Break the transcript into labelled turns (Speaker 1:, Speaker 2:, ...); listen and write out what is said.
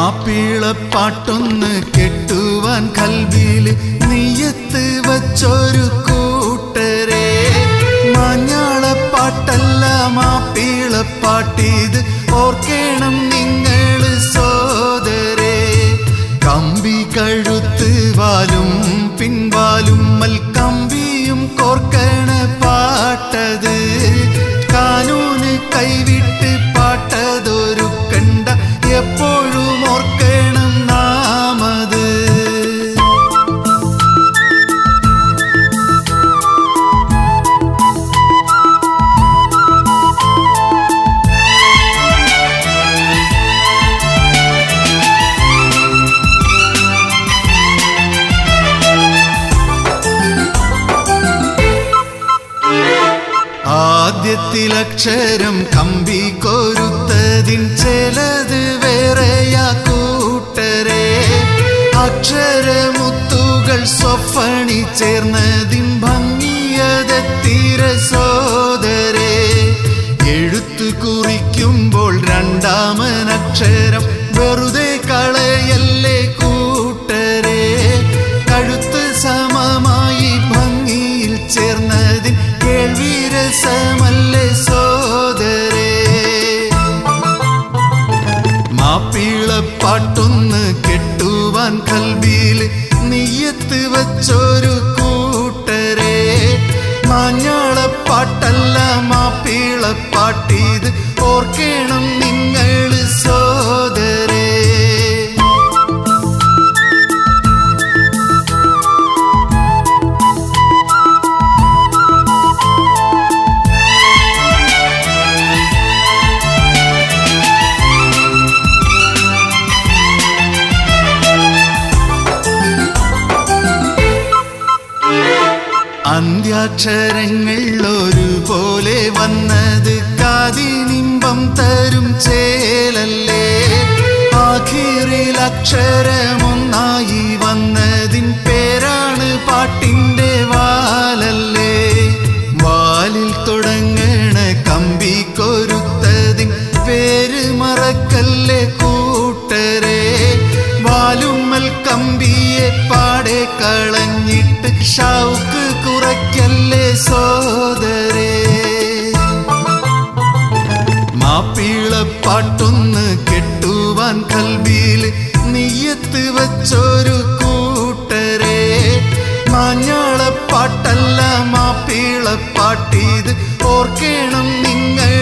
Speaker 1: മാപ്പിളപ്പാട്ടൊന്ന് കെട്ടുവാൻ കൽവിയില് നീയത്ത് വച്ചൊരു കൂട്ടരെ മഞ്ഞാളപ്പാട്ടല്ല മാപ്പിളപ്പാട്ടിത് ഓർക്കേണം നിങ്ങള് സോദരേ കമ്പി കഴുത്ത് വാലും പിൻവാലും മൽക്കമ്പിയും കോർക്കണ പാട്ടത് കാനൂന് കൈവിട്ട് പാട്ടതൊരു കണ്ട എപ്പോഴും ഓർക്കണം നാമത് ആദ്യത്തിലക്ഷരം കമ്പി കൊരുത്തതിൻ ചിലത് വേറെയാ കൂട്ടരെ അക്ഷരമുത്തുകൾ സ്വഫണി ചേർന്നതിൻ ഭംഗിയതെത്തിര സോദരെ എഴുത്തു കുറിക്കുമ്പോൾ രണ്ടാമനക്ഷരം വെറുതെ കളയല്ലേ കൂട്ടരെ കഴുത്ത് സമമായി ഭംഗിയിൽ ചേർന്നതിൻ കേൾവിരസമല്ലേ സോദരേ മാപ്പിളപ്പാട്ടൊന്ന് കെട്ടുവാൻ കൽവിയിൽ നീയത്ത് വച്ചൊരു കൂട്ടരെ മാഞ്ഞാളപ്പാട്ടല്ല മാപ്പിളപ്പാട്ടിത് ഓർക്കേണം നിങ്ങൾ സോദരേ അന്ത്യാക്ഷരങ്ങൾ ഒരുപോലെ വന്നത് കാതിനിമ്പം തരും ചേലല്ലേ ആഖിറിൽ അക്ഷരമൊന്നായി വന്നതിൻ പേരാണ് പാട്ടിന്റെ വാലല്ലേ വാലിൽ തുടങ്ങണ കമ്പി കൊരുത്തതിൻ പേര് മറക്കല്ലേ കൂട്ടരെ വാലുമ്മൽ കമ്പിയെ പാടെ കളഞ്ഞിട്ട് ഷൗക്ക് കുറയ്ക്കല്ലേ സോദരേ മാപ്പിളപ്പാട്ടൊന്ന് കെട്ടുവാൻ കൽവിയിൽ നീയത്ത് വച്ചൊരു കൂട്ടരെ മാഞ്ഞാളപ്പാട്ടല്ല മാപ്പിളപ്പാട്ടിത് ഓർക്കേണം നിങ്ങൾ